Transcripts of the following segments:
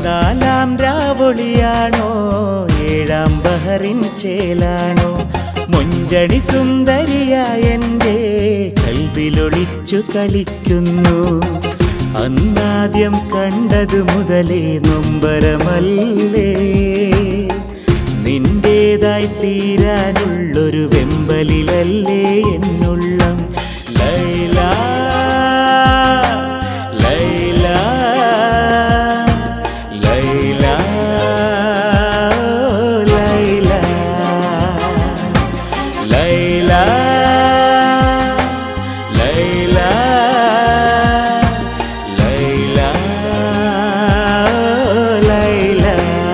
പതിനാലാം രാവൊളിയാണോ ഏഴാം ബഹറിൻ ചേലാണോ മുഞ്ചടി സുന്ദരിയായ എൻ്റെ കൽവിലൊളിച്ചു കളിക്കുന്നു അന്നാദ്യം കണ്ടതു മുതലേ നൊമ്പരമല്ലേ നിന്റേതായി തീരാനുള്ളൊരു വെമ്പലിലല്ലേ എന്നുള്ളം ലൈല ലൈല ലൈല ലൈല ലൈല ലൈല ലൈല ലൈല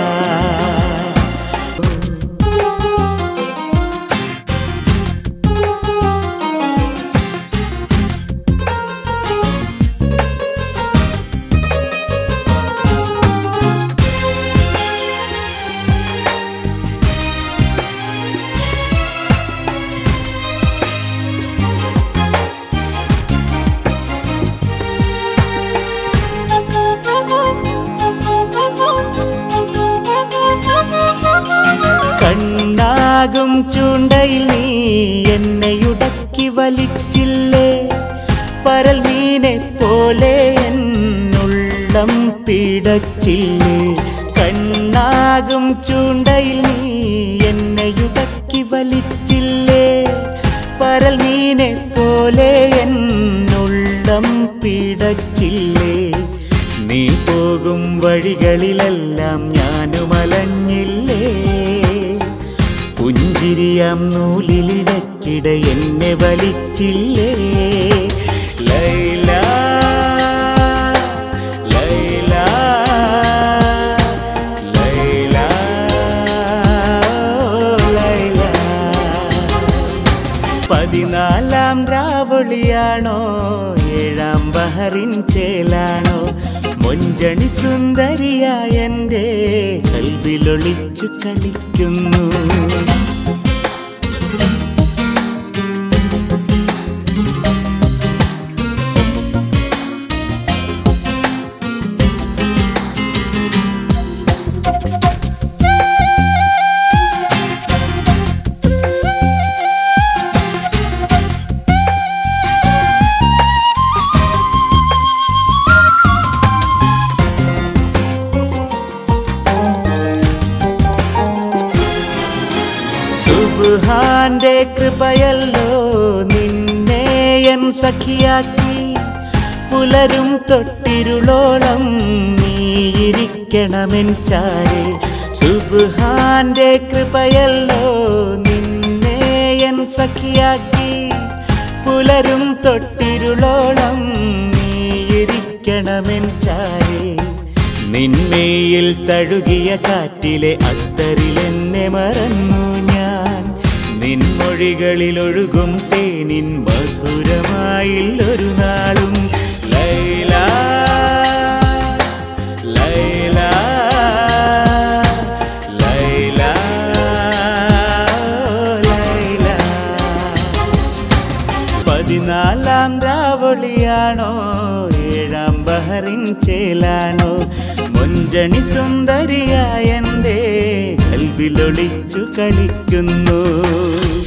കണ്ണാകും ചൂണ്ടയിൽ നീ എന്നെയുടക്കി വലിച്ചില്ലേ പരൽ മീനെ പോലെ എന്നുള്ളം പിടച്ചില്ലേ കണ്ണാകും ചൂണ്ടയിൽ നീ എന്നെയുടക്കി വലിച്ചില്ലേ പരൽ മീനെ പോലെ എന്നുള്ളം പിടച്ചില്ലേ നീ പോകും വഴികളിലെല്ലാം ഞാനും അലഞ്ഞില്ലേ പുഞ്ചിരിയാം നൂലിലിടക്കിട എന്നെ വലിച്ചില്ലേ ലൈല ലൈല ലൈല ലൈല പതിനാലാം രാവളിയാണോ ഏഴാം ബഹറിൻ ചേലാണോ മൊഞ്ചണി സുന്ദരിയായ എൻ്റെ കൽവിലൊളിച്ചു കളിക്കുന്നു സുബ്ഹാന്റെ കൃപയല്ലോ നിന്നെ എൻ സഖിയാക്കി പുലരും തൊട്ടിരുളോളം നീയിരിക്കണമെൻ ചാരെ സുബ്ഹാന്റെ കൃപയല്ലോ നിന്നെ എൻ സഖിയാക്കി പുലരും തൊട്ടിരുളോളം നീയിരിക്കണമെൻ ചാരെ നിന്മയിൽ തഴുകിയ കാറ്റിലെ അത്തറിലെന്നെ മറന്നു ഞാൻ നിൻമൊഴികളിൽ ഒഴുകും തേനിൻ മധുരമായില്ലൊരു നാളും ലൈല ലൈല ലൈല ലൈല പതിനാലാം രാവളിയാണോ ഏഴാം ബഹറിൻ ചേലാണോ മുഞ്ചണി സുന്ദരിയായ എൻ്റെ കൽവിലൊളിച്ചു കളിക്കുന്നു